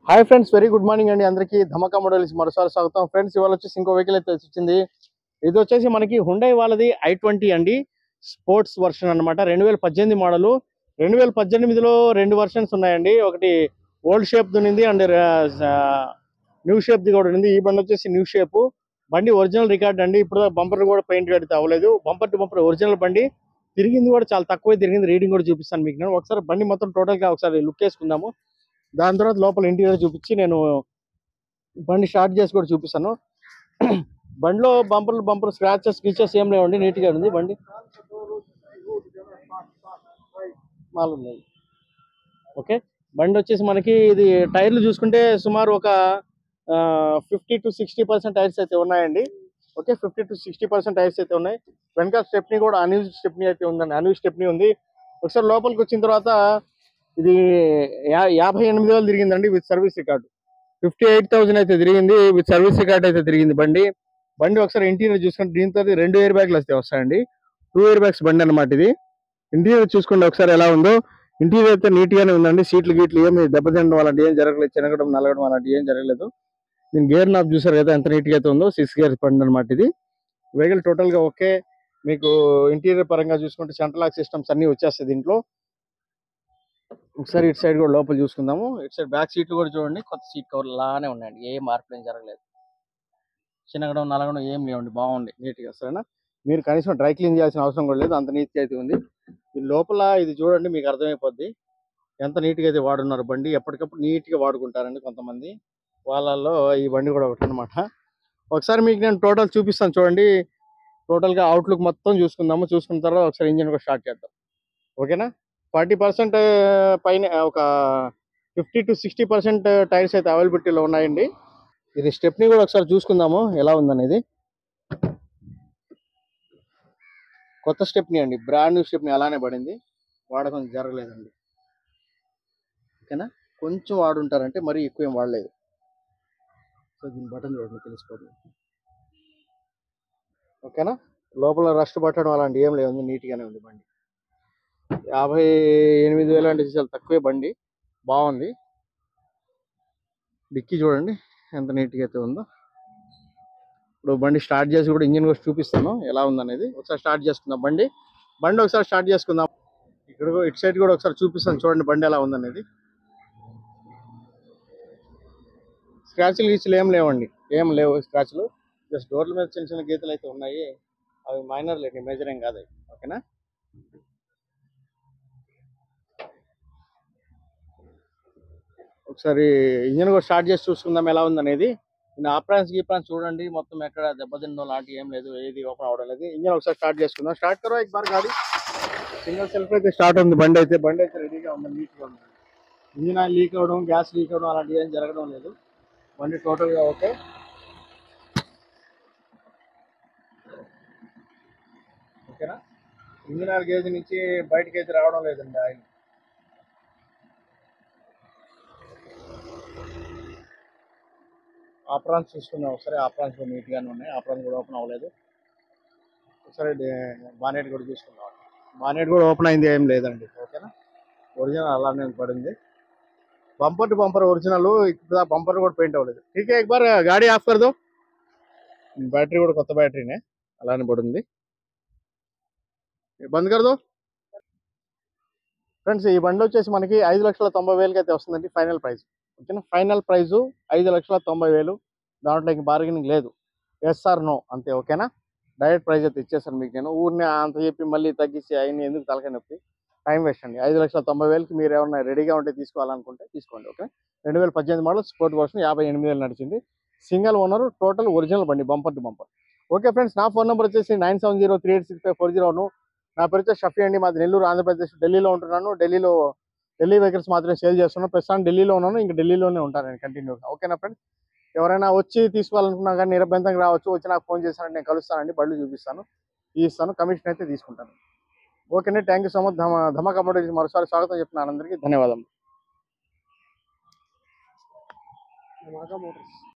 Hi friends very good morning అండి అందరికీ ధమకా models మరోసారి స్వాగతం ఫ్రెండ్స్ ఇవాళ వచ్చేసి ఇంకో వెహికల్ అయితే వచ్చింది ఇది వచ్చేసి మనకి హుండై వాళ్ళది ఐ ట్వంటీ అండి స్పోర్ట్స్ వర్షన్ అన్నమాట రెండు వేల పద్దెనిమిది మోడలు రెండు వేల పద్దెనిమిదిలో రెండు వర్షన్స్ ఉన్నాయండి ఒకటి ఓల్డ్ షేప్ ఉంది అండ్ న్యూ షేప్ ది కూడా ఉంది ఈ బండి వచ్చేసి న్యూ షేప్ బండి ఒరిజినల్ రికార్డ్ అండి ఇప్పుడు బంపర్ కూడా పెయింట్ కడితే అవ్వలేదు బంపర్ టు బంపర్ ఒరిజినల్ బండి తిరిగింది కూడా చాలా తక్కువే తిరిగింది రీడింగ్ కూడా చూపిస్తాను మీకు నేను ఒకసారి బండి మొత్తం total గా ఒకసారి లుక్ వేసుకుందాము దాని తర్వాత లోపల ఇంటీరియర్ చూపించి నేను బండి స్టార్ట్ చేసి కూడా చూపిస్తాను బండిలో బంపర్ బంపర్ స్క్రాచెస్ గిచెస్ ఏం లేవండి నీట్ గా ఉంది బండి మాలు ఉన్నాయి ఓకే బండి వచ్చేసి మనకి ఇది టైర్లు చూసుకుంటే సుమారు ఒక fifty to sixty percent tyres అయితే ఉన్నాయండి okay fifty to sixty percent tyres అయితే ఉన్నాయి వెనకాల స్టెప్నీ కూడా అన్యూజ్ స్టెప్నీ అయితే ఉందండి అన్యూజ్ స్టెప్నీ ఉంది ఒకసారి లోపలికి వచ్చిన తర్వాత ఇది యా- యాభై ఎనిమిది వేలు తిరిగిందండి with service record fifty eight thousand అయితే తిరిగింది విత్ సర్వీస్ రికార్డ్ అయితే తిరిగింది బండి బండి ఒకసారి ఇంటీరియర్ చూసుకుంటే దీంతో రెండు ఎయిర్ బ్యాగ్లు వస్తే వస్తాయండి టూ ఎయిర్ బ్యాగ్స్ బండి అన్నమాట ఇది ఇంటీరియర్ చూసుకోండి ఒకసారి ఎలా ఉందో ఇంటీరియర్ అయితే నీట్ గానే ఉందండి సీట్లు గీట్లు ఏమి దెబ్బతినడం అలాంటి ఏం జరగలేదు చెనగడం నలగడం అలాంటి ఏం జరగలేదు దీని గేర్ నాబ్ చూసారు కదా ఎంత నీట్ గా అయితే ఉందో సిక్స్ గేర్ బండి అనమాట ఇది వెహికల్ టోటల్ గా ఓకే మీకు ఇంటీరియర్ పరంగా చూసుకుంటే సెంట్రల్ లాక్ సిస్టమ్స్ అన్ని వచ్చేస్తాయి దీంట్లో ఒకసారి ఇటు సైడ్ కూడా లోపల చూసుకుందాము ఇటు సైడ్ బ్యాక్ సీట్లు కూడా చూడండి కొత్త సీట్ కవర్ లానే ఉన్నాయండి ఏ మార్పులు ఏం జరగలేదు చిన్నగడం నలగడం ఏం లేవండి బాగుంది నీట్గా సరేనా మీరు కనీసం డ్రై క్లీన్ చేయాల్సిన అవసరం కూడా లేదు అంత నీట్గా అయితే ఉంది ఈ లోపల ఇది చూడండి మీకు అర్థమైపోద్ది ఎంత నీట్గా అయితే వాడున్నారు బండి ఎప్పటికప్పుడు నీట్గా వాడుకుంటారండి కొంతమంది వాళ్ళల్లో ఈ బండి కూడా ఒకటి అనమాట ఒకసారి మీకు నేను టోటల్ చూపిస్తాను చూడండి టోటల్గా అవుట్లుక్ మొత్తం చూసుకుందాము చూసుకున్న తర్వాత ఒకసారి ఇంజిన్ కూడా స్టార్ట్ చేద్దాం ఓకేనా ఫార్టీ పర్సెంట్ పైన ఒక fifty to sixty percent tyres అయితే అవైలబిలిటీలో ఉన్నాయండి ఇది స్టెప్ని కూడా ఒకసారి చూసుకుందాము ఎలా ఉందనేది కొత్త స్టెప్ని అండి బ్రాండ్ న్యూ స్టెప్ని అలానే పడింది వాడకం జరగలేదండి ఓకేనా కొంచెం వాడుంటారంటే మరీ ఎక్కువ ఏం వాడలేదు సో దీని బటన్ చూడండి తెలిసిపోతుంది ఓకేనా లోపల రస్ట్ పట్టడం అలాంటి ఏం లేదు నీట్గానే ఉంది బండి యాభై ఎనిమిది వేలు అంటే చాలా తక్కువే బండి బాగుంది డిక్కీ చూడండి ఎంత నీట్గా అయితే ఉందో ఇప్పుడు బండి స్టార్ట్ చేసి కూడా ఇంజిన్ కూడా చూపిస్తాను ఎలా ఉందనేది ఒకసారి స్టార్ట్ చేసుకుందాం బండి బండి ఒకసారి స్టార్ట్ చేసుకుందాం ఇక్కడ కూడా ఇటు సైడ్ కూడా ఒకసారి చూపిస్తాను చూడండి బండి ఎలా ఉందనేది స్క్రాచ్లు గీచులు ఏం లేవండి ఏం లేవు స్క్రాచ్లు జస్ట్ డోర్ల మీద చిన్న చిన్న గీతలు అయితే ఉన్నాయి అవి మైనర్ లేండి మేజర్ ఏం కాదు అవి. ఓకేనా ఒకసారి ఇంజిన్ కూడా స్టార్ట్ చేసి చూసుకుందాం ఎలా ఉందనేది నేను ఆప్రాన్స్ గీప్రాన్స్ చూడండి మొత్తం ఎక్కడ దెబ్బతిండో లాంటి ఏం లేదు ఏది ఓపెన్ అవడం లేదు ఇంజిన్ ఒకసారి స్టార్ట్ చేసుకుందాం స్టార్ట్ కరో ఎక్ బార్ గాడి సింగిల్ సెల్ఫ్ అయితే స్టార్ట్ ఉంది బండి అయితే బండి అయితే రెడీగా ఉంది నీట్గా ఉంది ఇంజిన్ ఆయిల్ లీక్ అవ్వడం గ్యాస్ లీక్ అవ్వడం అలాంటి ఏం జరగడం లేదు బండి టోటల్గా ఓకే ఓకేనా ఇంజిన్ ఆయిల్ గేజ్ నుంచి బయటకి అయితే రావడం లేదండి ఆయిల్ ఆప్రాన్స్ చూసుకుందాం ఒకసారి ఆప్రాన్స్ కూడా నీట్గానే ఉన్నాయి ఆప్రాన్స్ కూడా ఓపెన్ అవ్వలేదు ఒకసారి బానెట్ కూడా చూసుకుందాం బానెట్ కూడా ఓపెన్ అయింది ఏం లేదండి ఓకేనా ఒరిజినల్ అలానే పడింది బంపర్ టు బంపర్ ఒరిజినల్ ఇప్పుడు బంపర్ కూడా పెయింట్ అవ్వలేదు ఠీక్ ఎక్ బార్ గాడి ఆఫ్ కర్ దో బ్యాటరీ కూడా కొత్త బ్యాటరీనే అలానే పడింది బంద్ కర్ దో ఫ్రెండ్స్ ఈ బండి వచ్చేసి మనకి ఐదు లక్షల తొంభై వేలకి అయితే వస్తుందండి ఫైనల్ ప్రైస్ ఓకేనా ఫైనల్ ప్రైస్ ఐదు లక్షల తొంభై వేలు దాంట్లో ఇంక బార్గెనింగ్ లేదు ఎస్ఆర్ నో అంతే ఓకేనా డైరెక్ట్ ప్రైస్ అయితే ఇచ్చేస్తాను మీకు నేను ఊరిని అంత చెప్పి మళ్ళీ తగ్గించి అయిన ఎందుకు తలకాయ నొప్పి టైం వేస్ట్ అండి ఐదు లక్షల తొంభై వేలకి మీరు ఏమన్నా రెడీగా ఉంటే తీసుకోవాలనుకుంటే తీసుకోండి ఓకే రెండు వేల పద్దెనిమిది మోడల్ స్పోర్ట్ వర్షన్ యాభై ఎనిమిది వేలు నడిచింది సింగిల్ ఓనర్ టోటల్ ఒరిజినల్ బండి bumper to bumper okay friends నా ఫోన్ నెంబర్ వచ్చేసి nine seven zero three eight six five four zero నా పేరు వచ్చేసి షఫీ అండి మాది నెల్లూరు ఆంధ్రప్రదేశ్ ఢిల్లీలో ఉంటున్నాను ఢిల్లీలో ఢిల్లీ వెహికల్స్ మాత్రమే సేల్ చేస్తున్నాను ప్రస్తుతం ఢిల్లీలో ఉన్నాను ఇంకా ఢిల్లీలోనే ఉంటాను నేను కంటిన్యూగా ఓకేనా ఫ్రెండ్స్ ఎవరైనా వచ్చి తీసుకోవాలనుకున్నా కానీ నిరభ్యంతంగా రావచ్చు వచ్చి నాకు ఫోన్ చేశానంటే నేను కలుస్తానండి బళ్ళు చూపిస్తాను ఇస్తాను కమిషన్ అయితే తీసుకుంటాను ఓకేనే థ్యాంక్ యూ సో మచ్ ధమ ధమాకా మోడల్స్ మరోసారి స్వాగతం చెప్తున్నాను అందరికీ ధన్యవాదాలు ధమాకా మోటార్స్